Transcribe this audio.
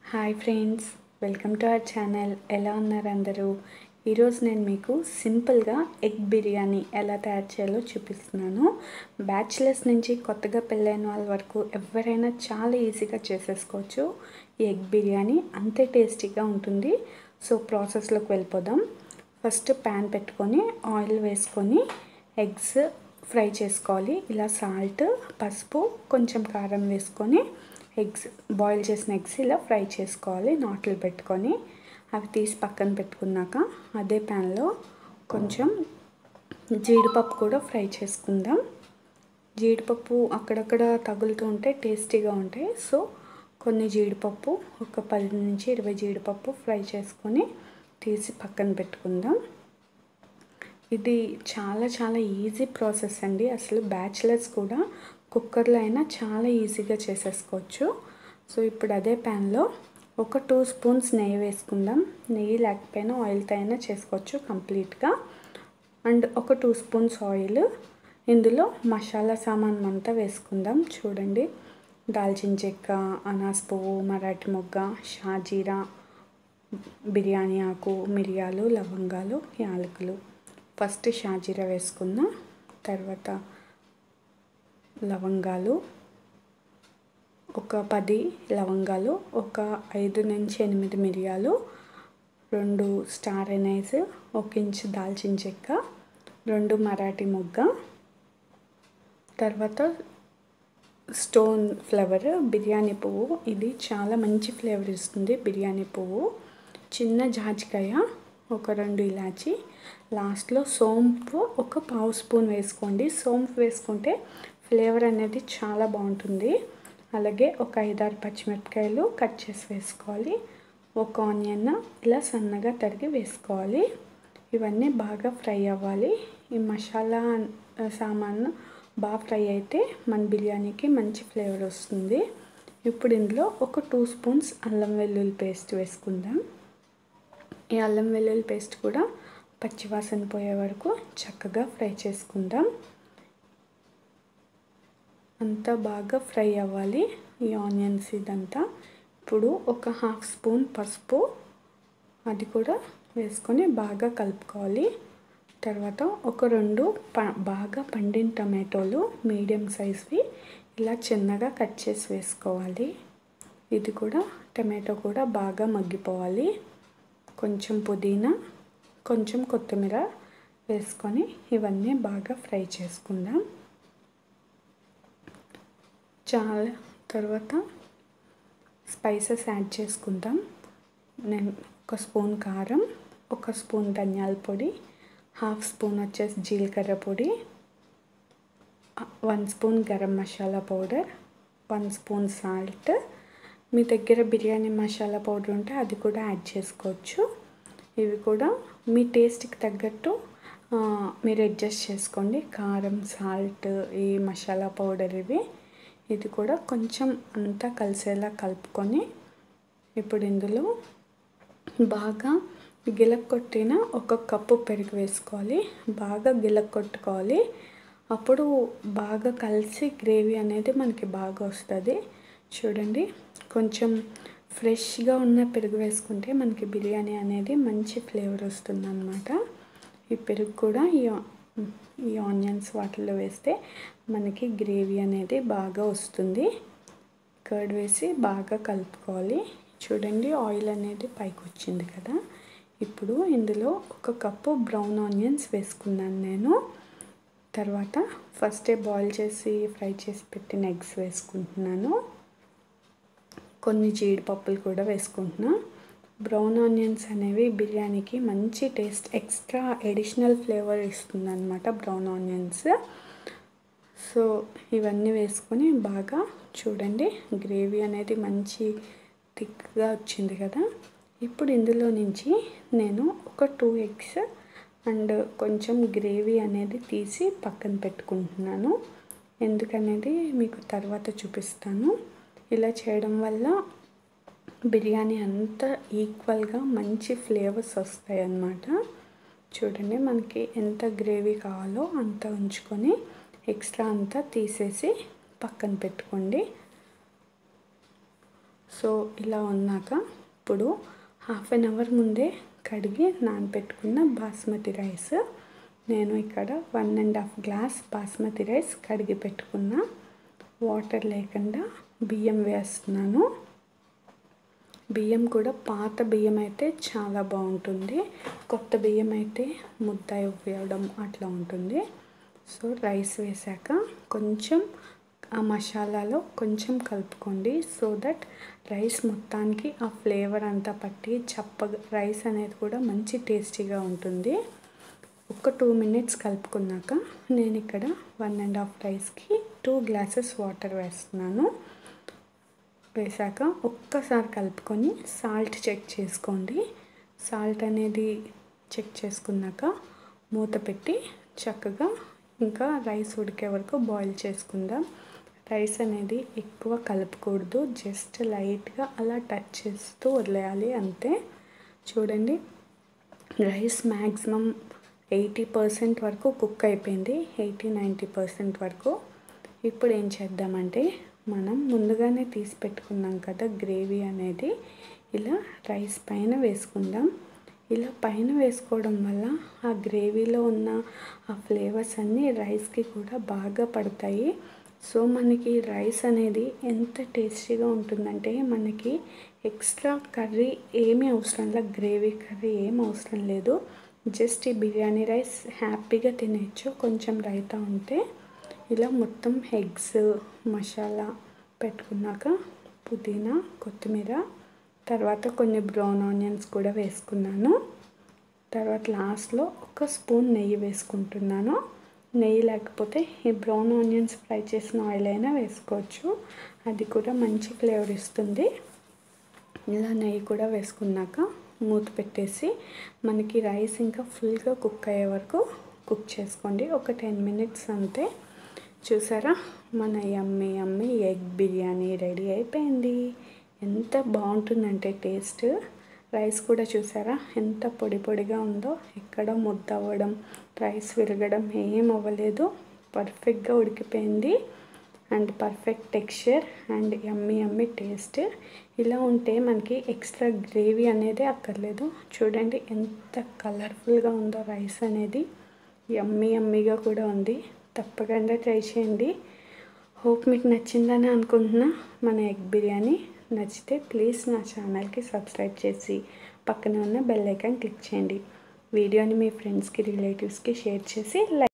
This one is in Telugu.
hi friends welcome to our channel ఎలా ఉన్నారు అందరూ ఈరోజు నేను మీకు సింపుల్గా ఎగ్ బిర్యానీ ఎలా తయారు చేయాలో చూపిస్తున్నాను బ్యాచిలర్స్ నుంచి కొత్తగా పెళ్ళైన వాళ్ళ వరకు ఎవరైనా చాలా ఈజీగా చేసేసుకోవచ్చు ఈ ఎగ్ బిర్యానీ అంతే టేస్టీగా ఉంటుంది సో ప్రాసెస్లోకి వెళ్ళిపోదాం ఫస్ట్ ప్యాన్ పెట్టుకొని ఆయిల్ వేసుకొని ఎగ్స్ ఫ్రై చేసుకోవాలి ఇలా సాల్ట్ పసుపు కొంచెం కారం వేసుకొని ఎగ్స్ బాయిల్ చేసిన ఎగ్స్ ఇలా ఫ్రై చేసుకోవాలి నాట్లు పెట్టుకొని అవి తీసి పక్కన పెట్టుకున్నాక అదే ప్యాన్లో కొంచెం జీడిపప్పు కూడా ఫ్రై చేసుకుందాం జీడిపప్పు అక్కడక్కడ తగులుతూ ఉంటే టేస్టీగా ఉంటాయి సో కొన్ని జీడిపప్పు ఒక పది నుంచి ఇరవై జీడిపప్పు ఫ్రై చేసుకొని తీసి పక్కన పెట్టుకుందాం ఇది చాలా చాలా ఈజీ ప్రాసెస్ అండి అసలు బ్యాచిలర్స్ కూడా కుక్కర్లో అయినా చాలా ఈజీగా చేసేసుకోవచ్చు సో ఇప్పుడు అదే ప్యాన్లో ఒక టూ స్పూన్స్ నెయ్యి వేసుకుందాం నెయ్యి లేకపోయినా ఆయిల్తో అయినా చేసుకోవచ్చు కంప్లీట్గా అండ్ ఒక టూ స్పూన్స్ ఆయిల్ ఇందులో మసాలా సామాన్ అంతా వేసుకుందాం చూడండి దాల్చిన చెక్క అనాస్ పువ్వు మరాఠీ మొగ్గ షాజీరా బిర్యానీ ఆకు మిరియాలు లవంగాలు యాలకులు ఫస్ట్ షాజీరా వేసుకున్న తర్వాత లవంగాలు ఒక పది లవంగాలు ఒక ఐదు నుంచి ఎనిమిది మిరియాలు రెండు స్టార్ ఎనైస్ ఒక ఇంచు దాల్చిన చెక్క రెండు మరాఠీ మొగ్గ తర్వాత స్టోన్ ఫ్లవర్ బిర్యానీ పువ్వు ఇది చాలా మంచి ఫ్లేవర్ ఇస్తుంది బిర్యానీ పువ్వు చిన్న జాజికాయ ఒక రెండు ఇలాచి లాస్ట్లో సోంపు ఒక పావు స్పూన్ వేసుకోండి సోంపు వేసుకుంటే ఫ్లేవర్ అనేది చాలా బాగుంటుంది అలాగే ఒక ఐదారు పచ్చిమిరపకాయలు కట్ చేసి వేసుకోవాలి ఒక ఆనియన్ ఇలా సన్నగా తరిగి వేసుకోవాలి ఇవన్నీ బాగా ఫ్రై అవ్వాలి ఈ మసాలా సామాను బాగా ఫ్రై అయితే మన బిర్యానీకి మంచి ఫ్లేవర్ వస్తుంది ఇప్పుడు ఇందులో ఒక టూ స్పూన్స్ అల్లం వెల్లుల్లి పేస్ట్ వేసుకుందాం ఈ అల్లం వెల్లుల్లి పేస్ట్ కూడా పచ్చివాసన పోయే వరకు చక్కగా ఫ్రై చేసుకుందాం అంతా బాగా ఫ్రై అవ్వాలి ఈ ఆనియన్స్ ఇదంతా ఇప్పుడు ఒక హాఫ్ స్పూన్ పసుపు అది కూడా వేసుకొని బాగా కలుపుకోవాలి తర్వాత ఒక రెండు ప బాగా పండిన టమాటోలు మీడియం సైజ్వి ఇలా చిన్నగా కట్ చేసి వేసుకోవాలి ఇది కూడా టమాటో కూడా బాగా మగ్గిపోవాలి కొంచెం పుదీనా కొంచెం కొత్తిమీర వేసుకొని ఇవన్నీ బాగా ఫ్రై చేసుకుందాం చాలా తర్వాత స్పైసెస్ యాడ్ చేసుకుందాం నేను ఒక స్పూన్ కారం ఒక స్పూన్ ధనియాల పొడి హాఫ్ స్పూన్ వచ్చేసి జీలకర్ర పొడి one spoon garam masala powder one spoon salt మీ దగ్గర బిర్యానీ మసాలా పౌడర్ ఉంటే అది కూడా యాడ్ చేసుకోవచ్చు ఇవి కూడా మీ టేస్ట్కి తగ్గట్టు మీరు అడ్జస్ట్ చేసుకోండి కారం సాల్ట్ ఈ మసాలా పౌడర్ ఇవి ఇది కూడా కొంచెం అంతా కలిసేలా కలుపుకొని ఇప్పుడు ఇందులో బాగా గిలక్కొట్టిన ఒక కప్పు పెరుగు వేసుకోవాలి బాగా గిలక్కొట్టుకోవాలి అప్పుడు బాగా కలిసి గ్రేవీ అనేది మనకి బాగా వస్తుంది చూడండి కొంచెం ఫ్రెష్గా ఉన్న పెరుగు వేసుకుంటే మనకి బిర్యానీ అనేది మంచి ఫ్లేవర్ వస్తుంది అనమాట ఈ పెరుగు కూడా ఈ ఈ ఆనియన్స్ వాటిల్లో వేస్తే మనకి గ్రేవీ అనేది బాగా వస్తుంది కర్డ్ వేసి బాగా కలుపుకోవాలి చూడండి ఆయిల్ అనేది పైకి వచ్చింది కదా ఇప్పుడు ఇందులో ఒక కప్పు బ్రౌన్ ఆనియన్స్ వేసుకున్నాను నేను తర్వాత ఫస్టే బాయిల్ చేసి ఫ్రై చేసి పెట్టిన ఎగ్స్ వేసుకుంటున్నాను కొన్ని జీడిపప్పులు కూడా వేసుకుంటున్నా బ్రౌన్ ఆనియన్స్ అనేవి బిర్యానీకి మంచి టేస్ట్ ఎక్స్ట్రా ఎడిషనల్ ఫ్లేవర్ ఇస్తుంది అనమాట బ్రౌన్ ఆనియన్స్ సో ఇవన్నీ వేసుకొని బాగా చూడండి గ్రేవీ అనేది మంచి థిక్గా వచ్చింది కదా ఇప్పుడు ఇందులో నుంచి నేను ఒక టూ ఎగ్స్ అండ్ కొంచెం గ్రేవీ అనేది తీసి పక్కన పెట్టుకుంటున్నాను ఎందుకనేది మీకు తర్వాత చూపిస్తాను ఇలా చేయడం వల్ల బిర్యానీ అంతా ఈక్వల్గా మంచి ఫ్లేవర్స్ వస్తాయి అన్నమాట చూడండి మనకి ఎంత గ్రేవీ కావాలో అంత ఉంచుకొని ఎక్స్ట్రా అంతా తీసేసి పక్కన పెట్టుకోండి సో ఇలా ఉన్నాక ఇప్పుడు హాఫ్ అన్ అవర్ ముందే కడిగి నానబెట్టుకున్న బాస్మతి రైస్ నేను ఇక్కడ one and half glass basmati rice కడిగి పెట్టుకున్న వాటర్ లేకుండా బియ్యం వేస్తున్నాను బియ్యం కూడా పాత బియ్యం అయితే చాలా బాగుంటుంది కొత్త బియ్యం అయితే ముద్ద వేయడం అట్లా ఉంటుంది సో రైస్ వేసాక కొంచెం ఆ మసాలాలో కొంచెం కలుపుకోండి సో దట్ రైస్ మొత్తానికి ఆ ఫ్లేవర్ అంతా పట్టి చప్పగా రైస్ అనేది కూడా మంచి టేస్టీగా ఉంటుంది ఒక టూ మినిట్స్ కలుపుకున్నాక నేను ఇక్కడ వన్ అండ్ హాఫ్ రైస్కి టూ గ్లాసెస్ వాటర్ వేస్తున్నాను వేసాక ఒక్కసారి కలుపుకొని సాల్ట్ చెక్ చేసుకోండి సాల్ట్ అనేది చెక్ చేసుకున్నాక మూత పెట్టి చక్కగా ఇంకా రైస్ ఉడికే వరకు బాయిల్ చేసుకుందాం రైస్ అనేది ఎక్కువ కలపకూడదు జస్ట్ లైట్గా అలా టచ్ చేస్తూ వదిలేయాలి అంతే చూడండి రైస్ మ్యాక్సిమం ఎయిటీ పర్సెంట్ వరకు కుక్ అయిపోయింది ఎయిటీ నైంటీ పర్సెంట్ వరకు ఇప్పుడు ఏం చేద్దామంటే మనం ముందుగానే తీసి పెట్టుకున్నాం కదా గ్రేవీ అనేది ఇలా రైస్ పైన వేసుకుందాం ఇలా పైన వేసుకోవడం వల్ల ఆ గ్రేవీలో ఉన్న ఆ ఫ్లేవర్స్ అన్నీ రైస్కి కూడా బాగా పడతాయి సో మనకి రైస్ అనేది ఎంత టేస్టీగా ఉంటుందంటే మనకి ఎక్స్ట్రా కర్రీ ఏమీ అవసరం లేదు గ్రేవీ కర్రీ ఏం అవసరం లేదు జస్ట్ ఈ బిర్యానీ రైస్ హ్యాపీగా తినేయచ్చు కొంచెం రైతా ఉంటే ఇలా మొత్తం ఎగ్స్ మసాలా పెట్టుకున్నాక పుదీనా కొత్తిమీర తర్వాత కొన్ని బ్రౌన్ ఆనియన్స్ కూడా వేసుకున్నాను తర్వాత లాస్ట్లో ఒక స్పూన్ నెయ్యి వేసుకుంటున్నాను నెయ్యి లేకపోతే ఈ బ్రౌన్ ఆనియన్స్ ఫ్రై చేసిన ఆయిల్ అయినా వేసుకోవచ్చు అది కూడా మంచి ఫ్లేవర్ ఇస్తుంది ఇలా నెయ్యి కూడా వేసుకున్నాక మూత పెట్టేసి మనకి రైస్ ఇంకా ఫుల్గా కుక్ అయ్యే వరకు కుక్ చేసుకోండి ఒక టెన్ మినిట్స్ అంతే చూసారా మన yummy yummy egg biryani ready అయిపోయింది ఎంత బాగుంటుందంటే టేస్ట్ రైస్ కూడా చూసారా ఎంత పొడి పొడిగా ఉందో ఎక్కడ ముద్ద అవ్వడం రైస్ విరగడం ఏం అవ్వలేదు పర్ఫెక్ట్గా ఉడికిపోయింది and perfect texture and yummy yummy taste ఇలా ఉంటే మనకి ఎక్స్ట్రా గ్రేవీ అనేది అక్కర్లేదు చూడండి ఎంత కలర్ఫుల్గా ఉందో రైస్ అనేది యమ్మీ యమ్మీగా కూడా ఉంది తప్పకుండా ట్రై చేయండి హోప్ మీకు నచ్చిందని అనుకుంటున్నా మన ఎగ్ బిర్యానీ నచ్చితే ప్లీజ్ నా ఛానల్కి సబ్స్క్రైబ్ చేసి పక్కన ఉన్న బెల్ ఐకాన్ క్లిక్ చేయండి వీడియోని మీ ఫ్రెండ్స్కి రిలేటివ్స్కి షేర్ చేసి లైక్